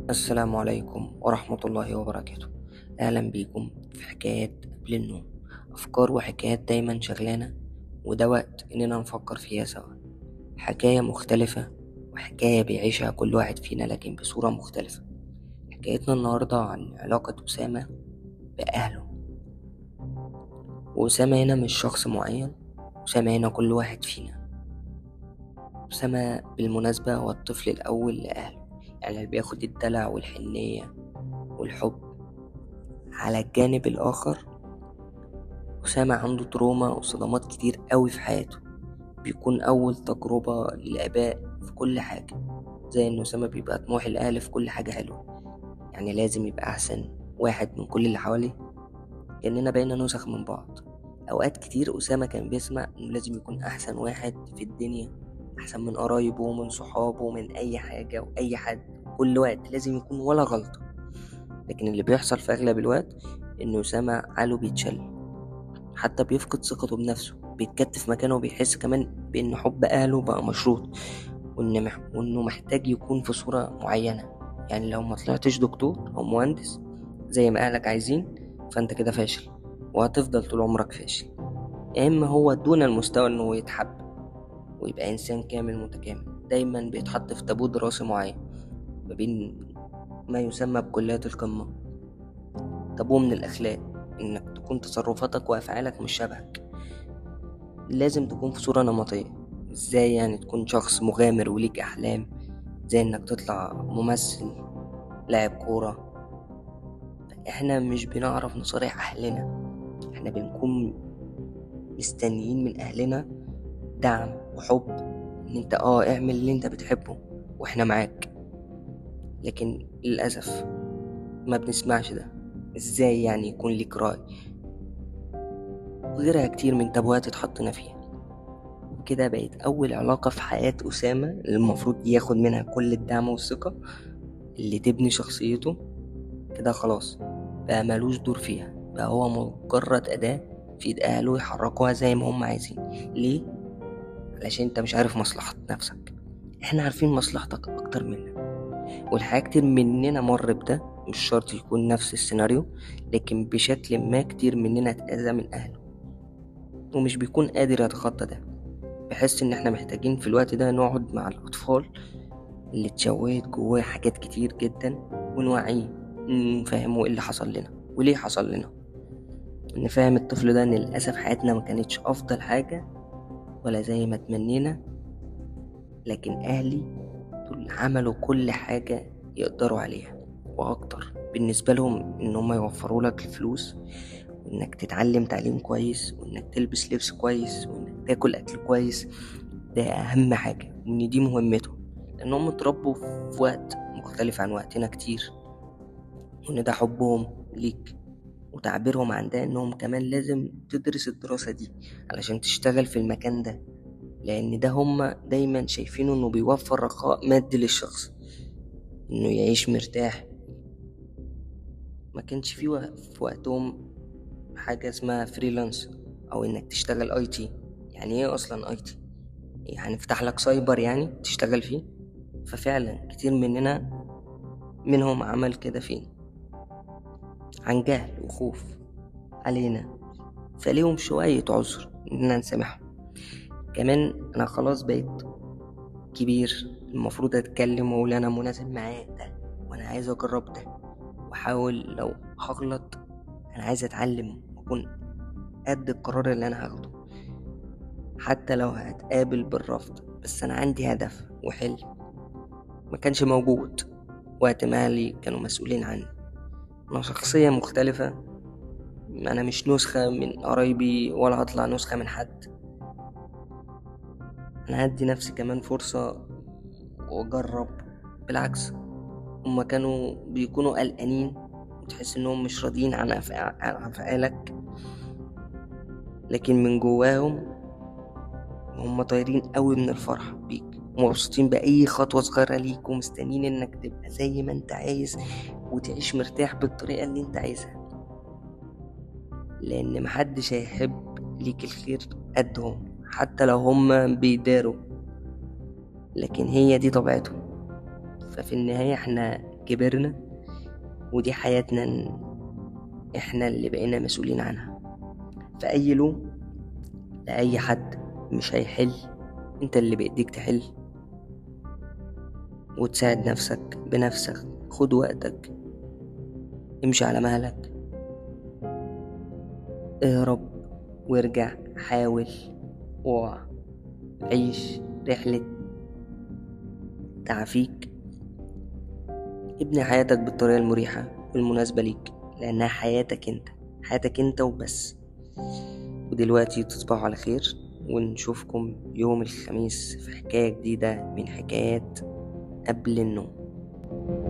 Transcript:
السلام عليكم ورحمة الله وبركاته أهلا بيكم في حكايات قبل النوم أفكار وحكايات دايما شغلانة وده وقت إننا نفكر فيها سوا حكاية مختلفة وحكاية بيعيشها كل واحد فينا لكن بصورة مختلفة حكايتنا النهاردة عن علاقة أسامة بأهله وأسامة هنا مش شخص معين أسامة هنا كل واحد فينا أسامة بالمناسبة هو الطفل الأول لأهله يعني اللي بياخد الدلع والحنية والحب على الجانب الآخر أسامة عنده تروما وصدمات كتير قوي في حياته بيكون أول تجربة للآباء في كل حاجة زي إن أسامة بيبقى طموح الأهل في كل حاجة حلوة يعني لازم يبقى أحسن واحد من كل اللي حواليه كأننا بقينا نسخ من بعض أوقات كتير أسامة كان بيسمع إنه لازم يكون أحسن واحد في الدنيا أحسن من قرايبه ومن صحابه ومن أي حاجة وأي حد كل وقت لازم يكون ولا غلطة لكن اللي بيحصل في أغلب الوقت إنه أسامة عاله بيتشل حتى بيفقد ثقته بنفسه بيتكتف مكانه وبيحس كمان بإن حب أهله بقى مشروط وإن مح... وإنه محتاج يكون في صورة معينة يعني لو ما طلعتش دكتور أو مهندس زي ما أهلك عايزين فأنت كده فاشل وهتفضل طول عمرك فاشل يا إما هو دون المستوى إنه يتحب ويبقى إنسان كامل متكامل دايما بيتحط في تابوت دراسي معين ما بين ما يسمى بكليات القمة تابوه من الأخلاق إنك تكون تصرفاتك وأفعالك مش شبهك لازم تكون في صورة نمطية إزاي يعني تكون شخص مغامر وليك أحلام زي إنك تطلع ممثل لاعب كورة إحنا مش بنعرف نصارح أهلنا إحنا بنكون مستنيين من أهلنا دعم وحب إن أنت آه اعمل اللي أنت بتحبه وإحنا معاك لكن للأسف ما بنسمعش ده ازاي يعني يكون ليك رأي وغيرها كتير من تابوهات اتحطنا فيها وكده بقت أول علاقة في حياة أسامة اللي المفروض ياخد منها كل الدعم والثقة اللي تبني شخصيته كده خلاص بقى ملوش دور فيها بقى هو مجرد أداة في إيد أهله يحركوها زي ما هم عايزين ليه؟ علشان انت مش عارف مصلحة نفسك احنا عارفين مصلحتك أكتر منك والحقيقة كتير مننا مر بده مش شرط يكون نفس السيناريو لكن بشكل ما كتير مننا اتأذى من أهله ومش بيكون قادر يتخطى ده بحس إن احنا محتاجين في الوقت ده نقعد مع الأطفال اللي اتشوهت جواه حاجات كتير جدا ونوعيه نفهمه ايه اللي حصل لنا وليه حصل لنا نفهم الطفل ده ان للأسف حياتنا ما كانتش أفضل حاجة ولا زي ما تمنينا لكن أهلي دول عملوا كل حاجة يقدروا عليها وأكتر بالنسبة لهم إن هما يوفروا لك الفلوس وإنك تتعلم تعليم كويس وإنك تلبس لبس كويس وإنك تاكل أكل كويس ده أهم حاجة وإن دي مهمتهم لأنهم اتربوا في وقت مختلف عن وقتنا كتير وإن ده حبهم ليك وتعبيرهم عن ده إنهم كمان لازم تدرس الدراسة دي علشان تشتغل في المكان ده لأن ده هما دايما شايفينه إنه بيوفر رخاء مادي للشخص إنه يعيش مرتاح ما كانش في وق- في وقتهم حاجة اسمها فريلانس أو إنك تشتغل أي تي يعني إيه أصلا أي تي يعني افتح لك سايبر يعني تشتغل فيه ففعلا كتير مننا منهم عمل كده فيه عن جهل وخوف علينا فليهم شوية عذر إننا نسامحهم كمان أنا خلاص بقيت كبير المفروض أتكلم وأقول أنا مناسب معاه ده وأنا عايز أجرب ده وأحاول لو هغلط أنا عايز أتعلم وأكون قد القرار اللي أنا هاخده حتى لو هتقابل بالرفض بس أنا عندي هدف وحلم ما كانش موجود وقت ما أهلي كانوا مسؤولين عني أنا شخصية مختلفة أنا مش نسخة من قرايبي ولا هطلع نسخة من حد أنا هدي نفسي كمان فرصة وأجرب بالعكس هما كانوا بيكونوا قلقانين وتحس إنهم مش راضيين عن أفع- عن أفعالك لكن من جواهم هما طايرين قوي من الفرح بيك ومبسوطين بأي خطوة صغيرة ليك ومستنيين إنك تبقى زي ما أنت عايز وتعيش مرتاح بالطريقة اللي أنت عايزها لأن محدش هيحب ليك الخير قدهم حتى لو هما بيداروا لكن هي دي طبيعتهم ففي النهاية احنا كبرنا ودي حياتنا ن- احنا اللي بقينا مسؤولين عنها فأي لوم لأي حد مش هيحل انت اللي بإيديك تحل وتساعد نفسك بنفسك خد وقتك امشي على مهلك اهرب وارجع حاول اوعى عيش رحلة تعافيك ابني حياتك بالطريقة المريحة والمناسبة ليك لأنها حياتك انت حياتك انت وبس ودلوقتي تصبحوا على خير ونشوفكم يوم الخميس في حكاية جديدة من حكايات قبل النوم